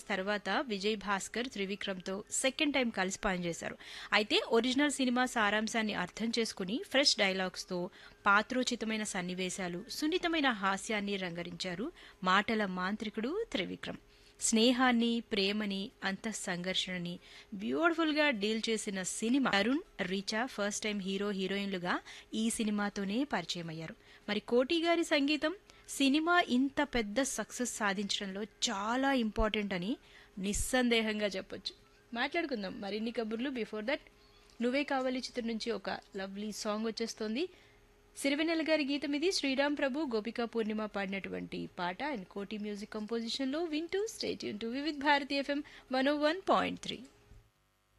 తర్వాత విజయ్ భాస్కర్ త్రివిక్రమ్తో second time కలిసి పనిచేశారు అయితే ఒరిజినల్ సినిమా సారాంశాన్ని అర్థం చేసుకుని ఫ్రెష్ డైలాగ్స్తో పాత్రోచితమైన సన్నివేశాలు సున్నితమైన హాస్యాన్ని రంగరించారు మాటల మాంత్రికుడు త్రివిక్రమ్ స్నేహాన్ని ప్రేమని అంత సంఘర్షణని బ్యూటిఫుల్ గా డీల్ చేసిన సినిమా Arun Richa first time hero హీరోయిన్లుగా ఈ సినిమాతోనే పరిచయం అయ్యారు మరి కోటి గారి సంగీతం సినిమా ఇంత పెద్ద సక్సెస్ సాధించడంలో చాలా ఇంపార్టెంట్ అని నిస్సందేహంగా చెప్పొచ్చు మాట్లాడుకుందాం మరిన్ని కబుర్లు బిఫోర్ దట్ నువ్వే కావాలి చిత్రం నుంచి ఒక లవ్లీ సాంగ్ వచ్చేస్తోంది సిరివెన్నెల గారి గీతం ఇది శ్రీరామ్ ప్రభు గోపికా పూర్ణిమ పాడినటువంటి పాట అండ్ కోటి మ్యూజిక్ కంపోజిషన్ లో వింటూ stay tuned to Vividh Bharati FM one one point three